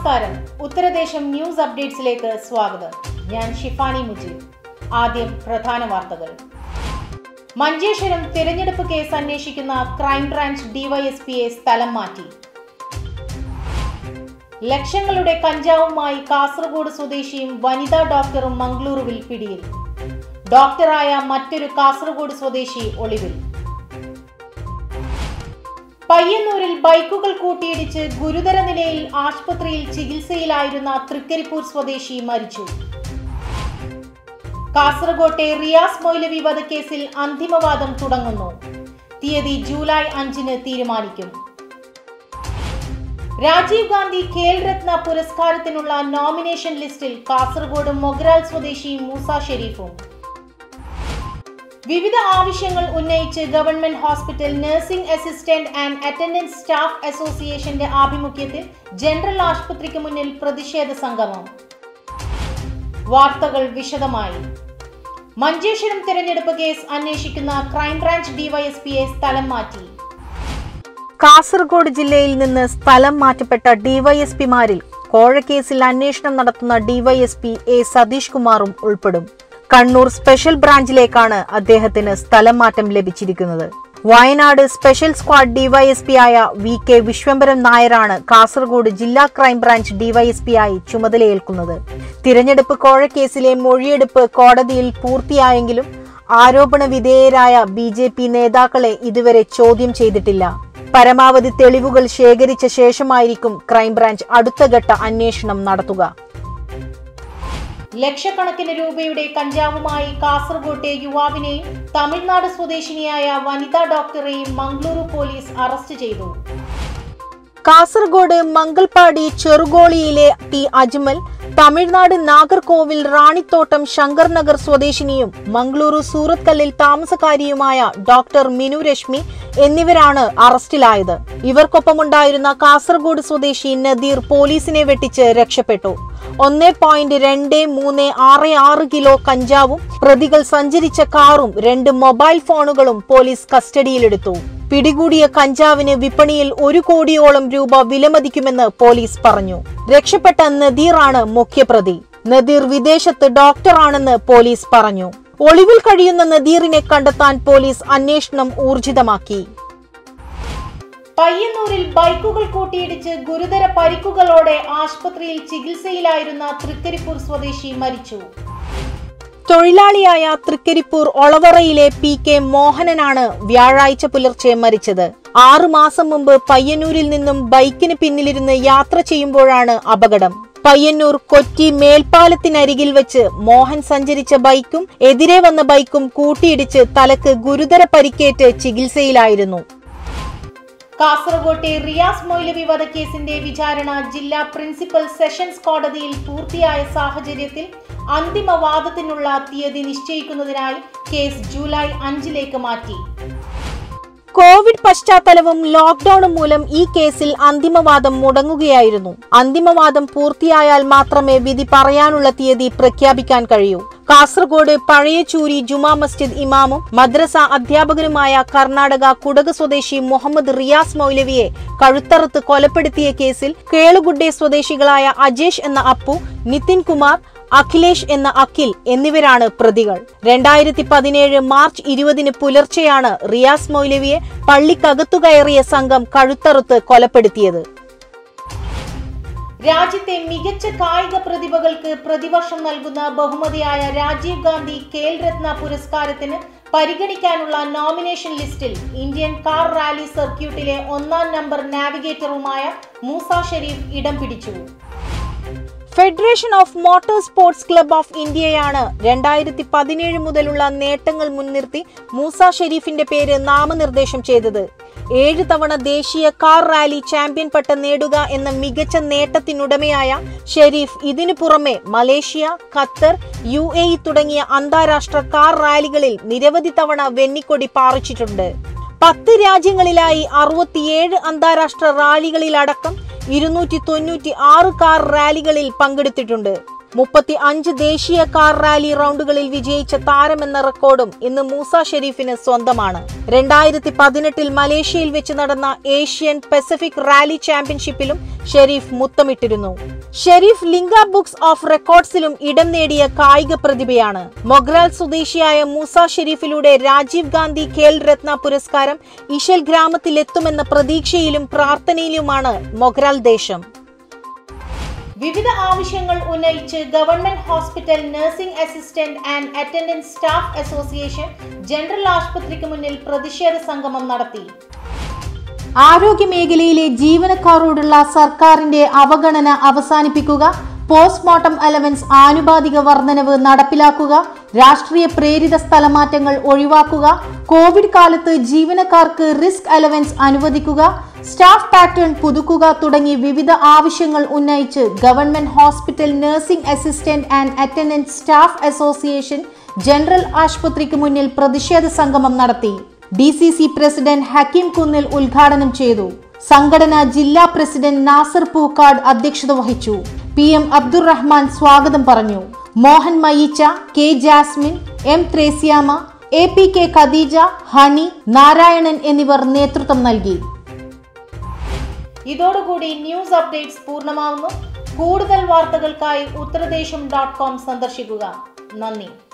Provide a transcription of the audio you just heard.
നമസ്കാരം ഉത്തരദേശം ന്യൂസ് അപ്ഡേറ്റ്സിലേക്ക് സ്വാഗതം ഞാൻ ഷിഫാനി മുജീബ് ആദ്യം പ്രധാന വാർത്തകൾ മഞ്ചേശ്വരം തിരഞ്ഞെടുപ്പ് കേസ് അന്വേഷിക്കുന്ന ക്രൈംബ്രാഞ്ച് ഡിവൈഎസ്പിയെ സ്ഥലം മാറ്റി ലക്ഷങ്ങളുടെ കഞ്ചാവുമായി കാസർഗോഡ് സ്വദേശിയും വനിതാ ഡോക്ടറും മംഗളൂരുവിൽ പിടിയിൽ ഡോക്ടറായ മറ്റൊരു കാസർഗോഡ് സ്വദേശി ഒളിവിൽ പയ്യന്നൂരിൽ ബൈക്കുകൾ കൂട്ടിയിടിച്ച് ഗുരുതര നിലയിൽ ആശുപത്രിയിൽ ചികിത്സയിലായിരുന്ന തൃക്കരിപ്പൂർ സ്വദേശി മരിച്ചു കാസർകോട്ടെ റിയാസ് മൊയ്ലവി വധക്കേസിൽ അന്തിമവാദം തുടങ്ങുന്നു തീയതി ജൂലൈ അഞ്ചിന് തീരുമാനിക്കും രാജീവ് ഗാന്ധി ഖേൽ രത്ന പുരസ്കാരത്തിനുള്ള നോമിനേഷൻ ലിസ്റ്റിൽ കാസർഗോഡ് മൊഗ്രാൽ സ്വദേശി മൂസ ഷെരീഫും വിവിധ ആവശ്യങ്ങൾ ഉന്നയിച്ച് government hospital nursing assistant and attendance staff അസോസിയേഷന്റെ ആഭിമുഖ്യത്തിൽ ജനറൽ ആശുപത്രിക്ക് മുന്നിൽ പ്രതിഷേധ സംഗമം വാർത്തകൾ വിശദമായി മഞ്ചേശ്വരം തെരഞ്ഞെടുപ്പ് കേസ് അന്വേഷിക്കുന്ന ക്രൈംബ്രാഞ്ച് ഡിവൈഎസ്പിയെ സ്ഥലം മാറ്റി കാസർഗോഡ് ജില്ലയിൽ നിന്ന് സ്ഥലം മാറ്റപ്പെട്ട ഡിവൈഎസ്പിമാരിൽ കോഴക്കേസിൽ അന്വേഷണം നടത്തുന്ന ഡിവൈഎസ്പി എ സതീഷ് കുമാറും ഉൾപ്പെടും കണ്ണൂർ സ്പെഷ്യൽ ബ്രാഞ്ചിലേക്കാണ് അദ്ദേഹത്തിന് സ്ഥലം മാറ്റം ലഭിച്ചിരിക്കുന്നത് വയനാട് സ്പെഷ്യൽ സ്ക്വാഡ് ഡിവൈഎസ്പി ആയ വി കെ വിശ്വംഭരൻ നായരാണ് കാസർഗോഡ് ജില്ലാ ക്രൈംബ്രാഞ്ച് ഡിവൈഎസ്പി ആയി ചുമതലയേൽക്കുന്നത് തിരഞ്ഞെടുപ്പ് കോഴക്കേസിലെ മൊഴിയെടുപ്പ് കോടതിയിൽ പൂർത്തിയായെങ്കിലും ആരോപണ വിധേയരായ ബി ജെ പി നേതാക്കളെ ഇതുവരെ ചോദ്യം ചെയ്തിട്ടില്ല പരമാവധി തെളിവുകൾ ശേഖരിച്ച ശേഷമായിരിക്കും ക്രൈംബ്രാഞ്ച് അടുത്തഘട്ട അന്വേഷണം നടത്തുക ലക്ഷക്കണക്കിന് രൂപയുടെ കഞ്ചാവുമായി കാസർകോട്ടെ യുവാവിനെയും തമിഴ്നാട് സ്വദേശിനിയായ വനിതാ ഡോക്ടറെയും മംഗളൂരു പോലീസ് അറസ്റ്റ് ചെയ്തു കാസർഗോഡ് മംഗൾപാടി ചെറുകോളിയിലെ ടി അജ്മൽ തമിഴ്നാട് നാഗർകോവിൽ റാണിത്തോട്ടം ശങ്കർ നഗർ സ്വദേശിനിയും മംഗളൂരു സൂറത്കല്ലിൽ താമസക്കാരിയുമായ ഡോക്ടർ മിനു രശ്മി എന്നിവരാണ് അറസ്റ്റിലായത് ഇവർക്കൊപ്പമുണ്ടായിരുന്ന കാസർഗോഡ് സ്വദേശി നദീർ പോലീസിനെ വെട്ടിച്ച് രക്ഷപ്പെട്ടു ഒന്നേ പോയിന്റ് രണ്ട് മൂന്ന് ആറ് ആറ് കിലോ കഞ്ചാവും പ്രതികൾ സഞ്ചരിച്ച കാറും രണ്ട് മൊബൈൽ ഫോണുകളും പോലീസ് കസ്റ്റഡിയിലെടുത്തു പിടികൂടിയ കഞ്ചാവിന് വിപണിയിൽ ഒരു കോടിയോളം രൂപ വിലമതിക്കുമെന്ന് പോലീസ് പറഞ്ഞു രക്ഷപ്പെട്ട നദീറാണ് മുഖ്യപ്രതി നദീർ വിദേശത്ത് ഡോക്ടറാണെന്ന് പോലീസ് പറഞ്ഞു ഒളിവിൽ കഴിയുന്ന നദീറിനെ കണ്ടെത്താൻ പോലീസ് അന്വേഷണം ഊർജിതമാക്കി പയ്യന്നൂരിൽ ബൈക്കുകൾ കൂട്ടിയിടിച്ച് ഗുരുതര പരിക്കുകളോടെ ആശുപത്രിയിൽ ചികിത്സയിലായിരുന്ന തൃക്കരിപ്പൂർ സ്വദേശി മരിച്ചു തൊഴിലാളിയായ തൃക്കരിപ്പൂർ ഒളവറയിലെ പി കെ മോഹനനാണ് വ്യാഴാഴ്ച പുലർച്ചെ മരിച്ചത് ആറു മാസം മുമ്പ് പയ്യന്നൂരിൽ നിന്നും ബൈക്കിന് പിന്നിലിരുന്ന് യാത്ര ചെയ്യുമ്പോഴാണ് അപകടം പയ്യന്നൂർ കൊച്ചി മേൽപ്പാലത്തിനരികിൽ വെച്ച് മോഹൻ സഞ്ചരിച്ച ബൈക്കും എതിരെ വന്ന ബൈക്കും കൂട്ടിയിടിച്ച് തലക്ക് ഗുരുതര പരിക്കേറ്റ് ചികിത്സയിലായിരുന്നു കാസർകോട്ടെ റിയാസ് മൊയ്ലവി വധക്കേസിന്റെ വിചാരണ ജില്ലാ പ്രിൻസിപ്പൽ സെഷൻസ് കോടതിയിൽ പൂർത്തിയായ സാഹചര്യത്തിൽ അന്തിമ വാദത്തിനുള്ള തീയതി നിശ്ചയിക്കുന്നതിനായി കേസ് ജൂലൈ അഞ്ചിലേക്ക് മാറ്റി കോവിഡ് പശ്ചാത്തലവും ലോക്ഡൌണും മൂലം ഈ കേസിൽ അന്തിമവാദം മുടങ്ങുകയായിരുന്നു അന്തിമവാദം പൂർത്തിയായാൽ മാത്രമേ വിധി പറയാനുള്ള തീയതി പ്രഖ്യാപിക്കാൻ കഴിയൂ കാസർഗോഡ് പഴയച്ചൂരി ജുമാ മസ്ജിദ് ഇമാമും മദ്രസ അധ്യാപകനുമായ കർണാടക കുടക് സ്വദേശി മുഹമ്മദ് റിയാസ് മൗലവിയെ കഴുത്തറുത്ത് കൊലപ്പെടുത്തിയ കേസിൽ കേളുഗുഡ്ഡെ സ്വദേശികളായ അജേഷ് എന്ന അപ്പു നിതിൻ കുമാർ അഖിലേഷ് എന്ന അഖിൽ എന്നിവരാണ് പ്രതികൾ രണ്ടായിരത്തി പതിനേഴ് മാർച്ച് ഇരുപതിന് പുലർച്ചെയാണ് റിയാസ് മൗലവിയെ പള്ളിക്കകത്തു കയറിയ സംഘം കഴുത്തറുത്ത് കൊലപ്പെടുത്തിയത് രാജ്യത്തെ മികച്ച കായിക പ്രതിഭകൾക്ക് പ്രതിവർഷം നൽകുന്ന ബഹുമതിയായ രാജീവ് ഗാന്ധി ഖേൽ രത്ന പുരസ്കാരത്തിന് പരിഗണിക്കാനുള്ള നോമിനേഷൻ ലിസ്റ്റിൽ ഇന്ത്യൻ കാർ റാലി സർക്യൂട്ടിലെ ഒന്നാം നമ്പർ നാവിഗേറ്ററുമായ മൂസ ഷെരീഫ് ഇടം പിടിച്ചു federation of motor sports club of ഇന്ത്യയാണ് രണ്ടായിരത്തി പതിനേഴ് മുതലുള്ള നേട്ടങ്ങൾ മുൻനിർത്തി മൂസ ഷെരീഫിന്റെ പേര് നാമനിർദ്ദേശം ചെയ്തത് ഏഴ് തവണ ദേശീയ കാർ റാലി ചാമ്പ്യൻ പട്ടം നേടുക എന്ന മികച്ച നേട്ടത്തിനുടമയായ ഷെരീഫ് ഇതിനു പുറമെ Malaysia Qatar U A E തുടങ്ങിയ അന്താരാഷ്ട്ര കാർ റാലികളിൽ നിരവധി തവണ വെന്നിക്കൊടി പാറിച്ചിട്ടുണ്ട് പത്ത് രാജ്യങ്ങളിലായി അറുപത്തിയേഴ് അന്താരാഷ്ട്ര റാലികളിലടക്കം ഇരുന്നൂറ്റി തൊണ്ണൂറ്റി ആറ് കാർ റാലികളിൽ പങ്കെടുത്തിട്ടുണ്ട് മുപ്പത്തി അഞ്ച് ദേശീയ കാർ റാലി റൗണ്ടുകളിൽ വിജയിച്ച താരമെന്ന റെക്കോർഡും ഇന്ന് മൂസ ഷെരീഫിന് സ്വന്തമാണ് രണ്ടായിരത്തി പതിനെട്ടിൽ മലേഷ്യയിൽ വെച്ച് നടന്ന ഏഷ്യൻ പസഫിക് റാലി ചാമ്പ്യൻഷിപ്പിലും ഷെരീഫ് മുത്തമിട്ടിരുന്നു ഷെരീഫ് ലിംഗ ബുക്സ് ഓഫ് റെക്കോർഡ്സിലും ഇടം നേടിയ കായിക പ്രതിഭയാണ് മൊഗ്രാൽ സ്വദേശിയായ മൂസ ഷെരീഫിലൂടെ രാജീവ് ഗാന്ധി ഖേൽ രത്ന പുരസ്കാരം ഇഷൽ ഗ്രാമത്തിലെത്തുമെന്ന പ്രതീക്ഷയിലും പ്രാർത്ഥനയിലുമാണ് മൊഗ്രാൽ ദേശം വിവിധ ആവശ്യങ്ങൾ ഉന്നയിച്ച് government hospital nursing assistant and attendant staff association general ആശുപത്രിക്ക് മുന്നിൽ പ്രതിഷേധ സംഗമം നടത്തി ആരോഗ്യമേഖലയിലെ ജീവനക്കാരോടുള്ള സർക്കാരിന്റെ അവഗണന അവസാനിപ്പിക്കുക പോസ്റ്റ്മോർട്ടം അലവൻസ് ആനുപാതിക വർധനവ് നടപ്പിലാക്കുക രാഷ്ട്രീയ പ്രേരിത സ്ഥലമാറ്റങ്ങൾ ഒഴിവാക്കുക കോവിഡ് കാലത്ത് ജീവനക്കാർക്ക് റിസ്ക് അലവൻസ് അനുവദിക്കുക സ്റ്റാഫ് പാറ്റേൺ പുതുക്കുക തുടങ്ങി വിവിധ ആവശ്യങ്ങൾ ഉന്നയിച്ച് government hospital nursing assistant and attendant staff association general ആശുപത്രിക്ക് മുന്നിൽ പ്രതിഷേധ സംഗമം നടത്തി D C C president Hakeem Kunnil ഉദ്ഘാടനം ചെയ്തു സംഘടന ജില്ലാ പ്രസിഡന്റ് നാസർ പൂക്കാട് അധ്യക്ഷത വഹിച്ചു പി എം അബ്ദുറഹ്മാൻ സ്വാഗതം പറഞ്ഞു Mohan Mayicha K Jasmine M Thresiamma A P K Khadeeja Honey Narayanan എന്നിവർ നേതൃത്വം നൽകി ഇതോടുകൂടി ന്യൂസ് അപ്ഡേറ്റ്സ് പൂർണ്ണമാവുന്നു കൂടുതൽ വാർത്തകൾക്കായി ഉത്തരദേശം ഡോട്ട് കോം സന്ദർശിക്കുക നന്ദി